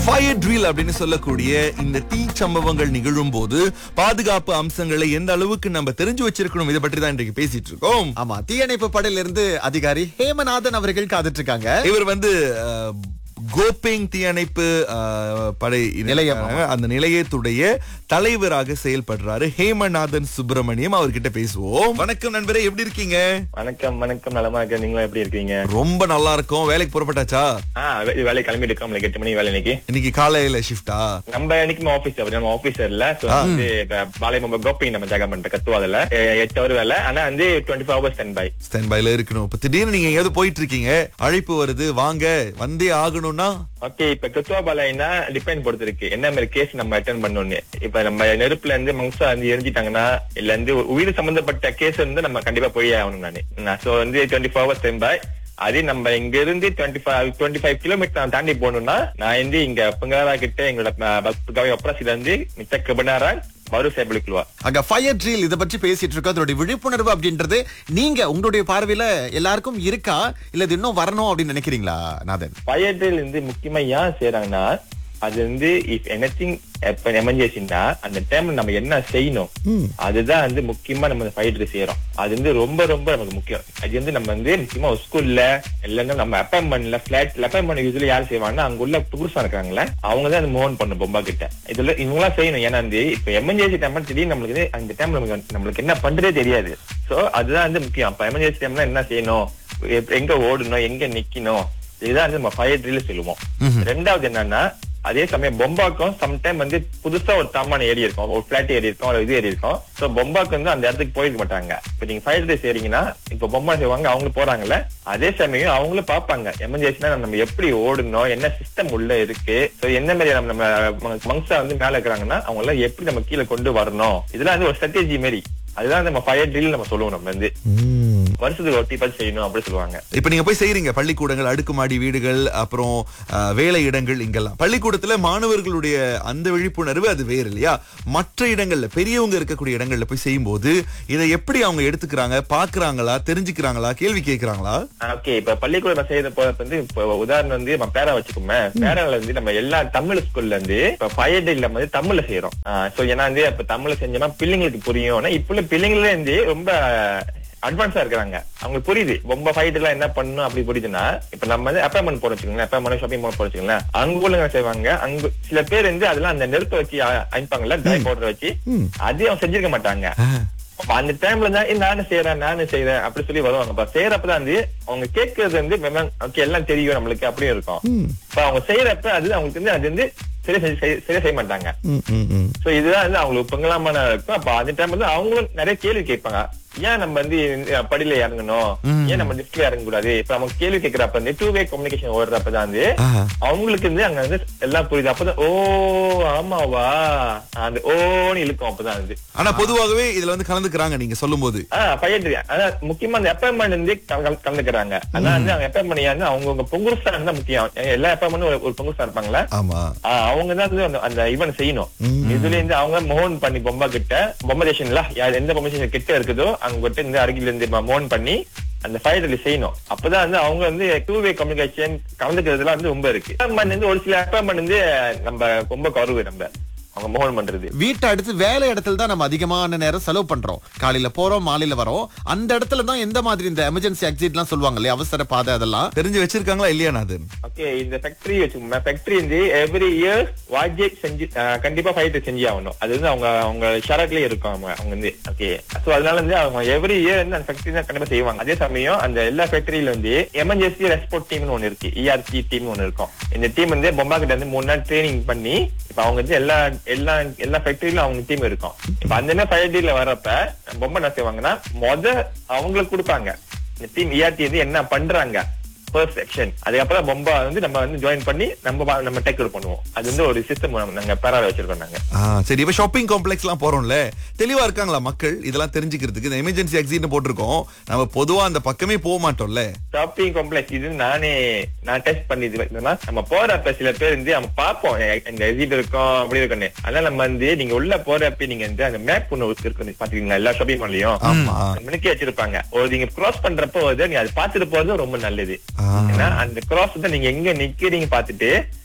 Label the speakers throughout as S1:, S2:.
S1: Fire drill அப்படின்னு சொல்லக்கூடிய இந்த தீ சம்பவங்கள் நிகழும் போது பாதுகாப்பு அம்சங்களை எந்த அளவுக்கு நம்ம தெரிஞ்சு வச்சிருக்கணும் இதை பற்றி தான் இன்றைக்கு பேசிட்டு இருக்கோம்
S2: ஆமா தீயணைப்பு படையில இருந்து அதிகாரி ஹேமநாதன் அவர்கள் காத்துட்டு இருக்காங்க
S1: இவர் வந்து அஹ், கோபிங் தீயணைப்பு அஹ், படை
S2: நிலையம்.
S1: இருக்காங்க. அந்த நிலையத்துடைய தலைவராக செயல்படுறாரு ஹேமநாதன் சுப்பிரமணியம் அவர்கிட்ட பேசுவோம் வணக்கம் நண்பரே எப்படி இருக்கீங்க
S3: வணக்கம் வணக்கம் நலமா இருக்க நீங்களும் எப்படி இருக்கீங்க
S1: ரொம்ப நல்லா இருக்கும் வேலைக்கு புறப்பட்டாச்சா
S3: ஆ வே- வேலை கிளம்பிட்டு இருக்கோம் நம்மளுக்கு எட்டு மணி வேலை இன்னைக்கு
S1: இன்னைக்கு காலையில ஷிஃப்டா
S3: நம்ம இன்னைக்கு ஆபீஸ் நம்ம ஆபீசர்ல சோ வந்து இப்ப பாலை நம்ம கோப்பிங் நம்ம ஜாக பண்ற கத்துவாதுல எட்டு ஹவர் வேலை ஆனா வந்து twenty four hours standby
S1: ஸ்டாண்ட் பைல இருக்கணும் இப்ப திடீர்னு நீங்க எங்கேயாவது போயிட்டு இருக்கீங்க அழைப்பு வருது வாங்க வந்தே ஆகணும்னா
S3: ஓகே இப்ப கத்துவா பாலைனா டிபெண்ட் பொறுத்து இருக்கு என்ன மாதிரி கேஸ் நம்ம அட்டன் பண்ணணும்னு இப்ப நம்ம நெருப்புல இருந்து மங்சா வந்து எரிஞ்சிட்டாங்கன்னா இல்ல வந்து உயிர் சம்பந்தப்பட்ட கேஸ் வந்து நம்ம கண்டிப்பா போய் ஆகணும் நானு சோ வந்து twenty four hours standby அதே நம்ம இங்க இருந்து twenty five twenty five kilometre தாண்டி போகணும்னா நான் வந்து இங்க புங்காரா கிட்ட எங்களோட பக்துகாவை ஒப்ராசில இருந்து மித்த கபனாரா பரு சேபலிக்குவா
S2: அங்க ஃபயர் ட்ரில் இத பற்றி பேசிட்டு இருக்கோம் அதோட விழிப்புணர்வு அப்படின்றது நீங்க உங்களுடைய பார்வையில எல்லாருக்கும் இருக்கா இல்ல இது இன்னும் வரணும் அப்படின்னு நினைக்கிறீங்களா நாதன்
S3: பயத்தில் இருந்து முக்கியமா ஏன் செய்யறாங்கன்னா அது வந்து இஃப் எனிதிங் எமர்ஜென்சின்னா அந்த டைம்ல நம்ம என்ன செய்யணும் அதுதான் வந்து முக்கியமா நம்ம ஃபைட் செய்யறோம் அது வந்து ரொம்ப ரொம்ப நமக்கு முக்கியம் அது வந்து நம்ம வந்து முக்கியமா ஸ்கூல்ல இல்லைன்னா நம்ம அப்பாயின்மெண்ட்ல பிளாட்ல அப்பாயின்மெண்ட் யூஸ்வலி யார் செய்வாங்கன்னா அங்க உள்ள புதுசா இருக்காங்களே அவங்க தான் அந்த மோகன் பண்ணும் பொம்பா கிட்ட இதுல இவங்களாம் செய்யணும் ஏன்னா வந்து இப்ப எமர்ஜென்சி டைம்ல திடீர்னு நம்மளுக்கு வந்து அந்த டைம் நமக்கு நம்மளுக்கு என்ன பண்றதே தெரியாது சோ அதுதான் வந்து முக்கியம் அப்ப எமர்ஜென்சி டைம்ல என்ன செய்யணும் எப்- எங்க ஓடணும் எங்க நிக்கணும் இதுதான் வந்து நம்ம ஃபயர் ட்ரில் சொல்லுவோம் ரெண்டாவது என்னன்னா அதே சமயம் பொம்பாக்கும் சம்டைம் வந்து புதுசா ஒரு தாமான ஏறி இருக்கும் ஒரு பிளாட் ஏறி இருக்கும் ஒரு இது ஏறி இருக்கும் சோ பொம்பாக்கு வந்து அந்த இடத்துக்கு போயிருக்க மாட்டாங்க இப்ப நீங்க ஃபயர் ட்ரில் செய்றீங்கன்னா இப்ப பொம்பா செய்வாங்க அவங்களும் போறாங்கல்ல அதே சமயம் அவங்களும் பாப்பாங்க எமர்ஜென்சினா நம்ம எப்படி ஓடணும் என்ன சிஸ்டம் உள்ள இருக்கு சோ என்ன மாதிரி நம்ம நம்ம மங்ஸா வந்து மேல இருக்கிறாங்கன்னா அவங்க எல்லாம் எப்படி நம்ம கீழே கொண்டு வரணும் இதெல்லாம் வந்து ஒரு ஸ்ட்ராட்டஜி மாதிரி அதுதான் நம்ம ஃபயர் ட்ரில் நம்ம சொல்லுவோம் நம்ம வந்து வருஷத்துக்கு ஒட்டி பார்த்து செய்யணும் அப்படி சொல்லுவாங்க
S1: இப்ப நீங்க போய் செய்றீங்க பள்ளிக்கூடங்கள் அடுக்குமாடி வீடுகள் அப்புறம் அஹ், வேலை இடங்கள் இங்கெல்லாம் பள்ளிக்கூடத்துல மாணவர்களுடைய அந்த விழிப்புணர்வு அது வேறு இல்லையா மற்ற இடங்கள்ல பெரியவங்க இருக்கக்கூடிய இடங்கள்ல போய் செய்யும்போது இதை எப்படி அவங்க எடுத்துக்கிறாங்க பாக்குறாங்களா தெரிஞ்சுக்கிறாங்களா கேள்வி கேட்கறாங்களா
S3: ஓகே இப்ப பள்ளிக்கூடம் செய்யற போறப்ப வந்து இப்ப உதாரணம் வந்து நம்ம பேரா வச்சுக்கோமே பேரால வந்து நம்ம எல்லா தமிழ் ஸ்கூல்ல இருந்து இப்ப ஃபயர் டேல வந்து தமிழ்ல செய்யறோம் சோ ஏன்னா வந்து இப்ப தமிழ்ல செஞ்சோம்னா பிள்ளைங்களுக்கு புரியும் ஆனா இப்ப உள்ள பிள்ளைங்களே வந்து ரொம்ப அட்வான்ஸா இருக்கிறாங்க அவங்களுக்கு புரியுது ரொம்ப ஃபைட் எல்லாம் என்ன பண்ணணும் அப்படி புரியுதுன்னா இப்ப நம்ம வந்து அப்பாயின்மெண்ட் போட வச்சுக்கோங்களேன் அப்பாயின்மெண்ட் ஷாப்பிங் போட வச்சுக்கோங்களேன் அங்க உள்ள செய்வாங்க அங்க சில பேர் வந்து அதெல்லாம் அந்த நெருப்பை வச்சு அ- அனுப்பாங்கல்ல ட்ரை பவுடர் வச்சு அதையும் அவங்க செஞ்சிருக்க மாட்டாங்க அப்ப அந்த டைம்ல தான் "ஏய், நானும் செய்யறேன் நானும் செய்யறேன் அப்படி சொல்லி வருவாங்க அப்ப செய்யறப்பதான் வந்து அவங்க கேட்கறது வந்து ஓகே எல்லாம் தெரியும் நம்மளுக்கு அப்படியும் இருக்கும் இப்ப அவங்க செய்யறப்ப அது அவங்களுக்கு வந்து அது வந்து சரியா செய்- செய்- சரியா செய்ய மாட்டாங்க சோ இதுதான் வந்து அவங்களுக்கு பொங்கலாமான இருக்கும் அப்ப அந்த டைம் வந்து அவங்களும் நிறைய கேள்வி கேட்பாங்க ஏன் நம்ம வந்து இந்த படியில இறங்கணும் ஏன் நம்ம லிப்ட்ல இறங்க கூடாது இப்ப அவங்க கேள்வி கேட்கறப்ப வந்து டூ வே கம்யூனிகேஷன் ஓடுறப்பதான் வந்து
S1: ஆஹா.
S3: அவங்களுக்கு வந்து அங்க வந்து எல்லாம் புரியுது அப்பதான் ஓ ஆமாவா அந்த ஓன்னு இழுக்கும் அப்பதான் வந்து
S1: ஆனா பொதுவாகவே இதுல வந்து கலந்துக்கிறாங்க நீங்க சொல்லும் போது
S3: ஆஹ் பையன் அதான் முக்கியமா அந்த அப்பாயின்மெண்ட் வந்து கல- கல- கலந்துக்கிறாங்க ஆனா வந்து அவங்க அப்பாயின்மெண்ட் யாருன்னா அவங்கவுங்க பொங்குருஸ்தான் தான் முக்கியம் எல்லா அப்பாயின்மெண்ட் ஒரு ஒரு பொங்குருஸ்தான் இருப்பாங்களா
S1: ஆமா
S3: ஆஹ் அவங்க தான் வந்து அந்த- அந்த ஈவென்ட் செய்யணும் இதுல இருந்து அவங்க மோகன் பண்ணி பொம்மை கிட்ட பொம்மை ஸ்டேஷன்ல யார் எந்த பொம்மை ஸ்டேஷன் கிட்ட இருக்குதோ அங்க கிட்ட இருந்து அருகில இருந்து மோகன் பண்ணி அந்த ஃபைட் செய்யணும் அப்பதான் வந்து அவங்க வந்து டூ வே கம்யூனிகேஷன் கலந்துக்கிறதுலாம் வந்து ரொம்ப இருக்கு அப்பாயின்மெண்ட் வந்து ஒரு சில அப்பாயின்மெண்ட் வந்து நம்ம ரொம்ப குறவு நம்ம அவங்க மோகன் பண்றது
S2: வீட்டை அடுத்து வேலை இடத்துல தான் நம்ம அதிகமான நேரம் செலவு பண்றோம் காலையில போறோம் மாலையில வரோம் அந்த இடத்துல தான் எந்த மாதிரி இந்த எமர்ஜென்சி எக்ஸிட் எல்லாம் சொல்லுவாங்க இல்லையா அவசர பாதை அதெல்லாம்
S1: தெரிஞ்சு வச்சிருக்காங்களா இல்லையா நாதன்
S3: ஓகே இந்த ஃபேக்டரி வச்சுக்கோங்க ஃபேக்டரி வந்து எவ்ரி இயர் வாஜெட் செஞ்சு அஹ், கண்டிப்பா ஃபைட் செஞ்சு ஆகணும் அது வந்து அவங்க அவங்க ஷரட்லயே இருக்கும் அவங்க அவங்க வந்து ஓகே சோ அதனால வந்து அவங்க எவ்ரி இயர் வந்து அந்த ஃபேக்டரி தான் கண்டிப்பா செய்வாங்க அதே சமயம் அந்த எல்லா ஃபேக்டரியில வந்து எமர்ஜென்சி ரெஸ்பான்ஸ் டீம்னு ஒன்னு இருக்கு இஆர்சி டீம் ஒன்னு இருக்கும் இந்த டீம் வந்து பொம்பா கிட்ட வந்து மூணு நாள் ட்ரைனிங் பண்ணி இப்ப அவங்க வந்து எல்லா எல்லா எல்லா ஃபேக்டரியிலும் அவங்க டீம் இருக்கும் இப்ப அந்த மாதிரி ஃபைவ் டேல வரப்ப பொம்மை என்ன செய்வாங்கன்னா முத அவங்களுக்கு கொடுப்பாங்க இந்த டீம் இஆர்டி வந்து என்ன பண்றாங்க ஃபர்ஸ்ட் செக்ஷன் அதுக்கப்புறம் பொம்பா வந்து நம்ம வந்து ஜாயின் பண்ணி நம்ம பா- நம்ம டேக் பண்ணுவோம் அது வந்து ஒரு சிஸ்டம் நாங்க பேரால வச்சிருக்கோம் நாங்க
S1: ஆ, சரி இப்ப ஷாப்பிங் காம்ப்ளெக்ஸ் எல்லாம் போறோம்ல தெளிவா இருக்காங்களா மக்கள் இதெல்லாம் தெரிஞ்சுக்கிறதுக்கு இந்த எமர்ஜென்சி எக்ஸிட் போட்டிருக்கோம் நம்ம பொதுவா அந்த பக்கமே போக மாட்டோம்ல
S3: ஷாப்பிங் காம்ப்ளெக்ஸ் இது நானே நான் டெஸ்ட் பண்ணி இது பண்ணேன்னா, நம்ம போறப்ப சில பேர் வந்து நம்ம பார்ப்போம் எ- இந்த எக்ஸிட் இருக்கும் அப்படி இருக்குன்னு அதனால நம்ம வந்து நீங்க உள்ள போறப்ப நீங்க வந்து அந்த மேப் ஒண்ணு இருக்கு பாத்துக்கீங்களா எல்லா ஷாப்பிங் மால்லையும்
S1: ஆமா
S3: மணிக்கு வச்சிருப்பாங்க ஒரு நீங்க கிராஸ் பண்றப்போ வந்து நீங்க அதை பாத்துட்டு போறது ரொம்ப நல்லது
S1: ஆ.
S3: ஏன்னா அந்த கிராஸ் தான் நீங்க எங்க நிக்கிறீங்க பாத்துட்டு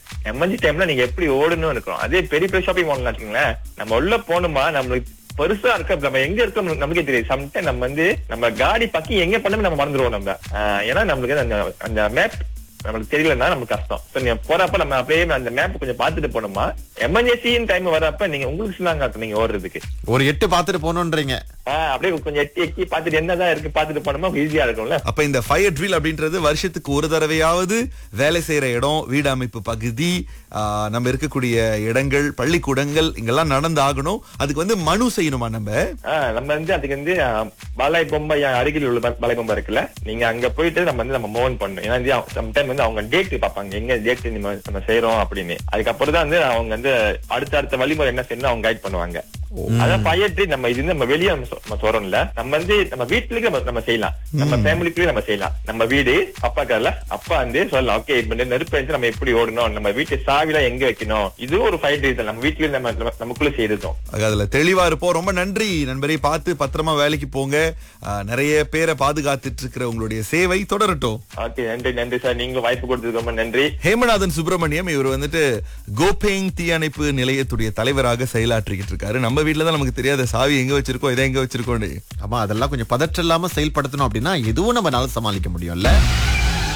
S3: எமர்ஜென்சி டைம்ல நீங்க எப்படி ஓடணும்னு இருக்கணும் அதே பெரிய பெரிய ஷாப்பிங் மால் வச்சுக்கோங்களேன் நம்ம உள்ள போகணுமா நம்மளுக்கு பெருசா இருக்க நம்ம எங்க இருக்கோம் நமக்கே தெரியும் சம்டைம் நம்ம வந்து நம்ம காடி பக்கி எங்க பண்ணவே நம்ம மறந்துடுவோம் நம்ம ஆஹ் ஏன்னா நம்மளுக்கு அந்த அந்த மேப் நம்மளுக்கு தெரியலன்னா நமக்கு கஷ்டம் சோ நீங்க போறப்ப நம்ம அப்படியே அந்த மேப் கொஞ்சம் பாத்துட்டு போனோமா எமர்ஜென்சின்னு டைம் வரப்ப நீங்க உங்களுக்கு சொன்னாங்க அப்ப நீங்க ஓடுறதுக்கு
S2: ஒரு எட்டு பார்த்துட்டு போகணுன்றீங்க
S3: ஆஹ் அப்படியே கொஞ்சம் எட்டி எட்டி பாத்துட்டு என்னதான் இருக்கு பாத்துட்டு போனோமா ஈஸியா இருக்கும்ல
S1: அப்ப இந்த ஃபயர் ட்ரில் அப்படின்றது வருஷத்துக்கு ஒரு தடவையாவது வேலை செய்யற இடம் வீடு அமைப்பு பகுதி ஆ, நம்ம இருக்கக்கூடிய இடங்கள் பள்ளிக்கூடங்கள் இங்கெல்லாம் நடந்தாகணும் அதுக்கு வந்து மனு செய்யணுமா நம்ம
S3: ஆஹ் நம்ம வந்து அதுக்கு வந்து ஆஹ், பாலாய் பொம்மை என் அருகில் உள்ள பா- பாலாய் பொம்மை இருக்குல்ல நீங்க அங்க போயிட்டு நம்ம வந்து நம்ம மூவ் பண்ணணும் ஏன்னா வந்து சம்டைம் வந்து அவங்க டேட் பார்ப்பாங்க எங்க டேட் நம்ம நம்ம செய்யறோம் அப்படின்னு அதுக்கப்புறம் தான் வந்து அவங்க வந்து அடுத்த அடுத்த வழிமுறை என்ன செய்யணும் அவங்க கைட் பண்ணுவாங்க அதான் ஃபயர் ட்ரீட் நம்ம இது வந்து நம்ம வெளியே நம்ம சொ- நம்ம சொல்றோம்ல நம்ம வந்து நம்ம வீட்டுலயே நம்ம நம்ம செய்யலாம் நம்ம ஃபேமிலிக்குள்ளே நம்ம செய்யலாம் நம்ம வீடு அப்பா கல்ல அப்பா வந்து சொல்லலாம் ஓகே இப்ப இந்த நெருப்பு வந்து நம்ம எப்படி ஓடணும் நம்ம வீட்டு சாவில எங்க வைக்கணும் இது ஒரு ஃபயர் ட்ரீட் நம்ம வீட்லயே நம்ம நம்ம- நமக்குள்ள செய்யறதும்
S1: ஆக, அதுல தெளிவா இருப்போம் ரொம்ப நன்றி நண்பரை பார்த்து பத்திரமா வேலைக்கு போங்க ஆ, நிறைய பேரை பாதுகாத்துட்டு இருக்கிற உங்களுடைய சேவை தொடரட்டும்
S3: ஓகே நன்றி நன்றி சார் நீங்களும் வாய்ப்பு கொடுத்ததுக்கு ரொம்ப நன்றி
S1: ஹேமநாதன் சுப்பிரமணியம் இவர் வந்துட்டு கோபேங் தீயணைப்பு நிலையத்துடைய தலைவராக செயலாற்றிக்கிட்டு இருக்காரு நம்ம வீட்ல தான் நமக்கு தெரியாத சாவி எங்க வச்சிருக்கோம் இதை எங்க வச்சிருக்கோம்னு
S2: ஆமா அதெல்லாம் கொஞ்சம் பதற்றம் இல்லாம செயல்படுத்தணும் அப்படின்னா எதுவும் நம்மளால சமாளிக்க முடியும்ல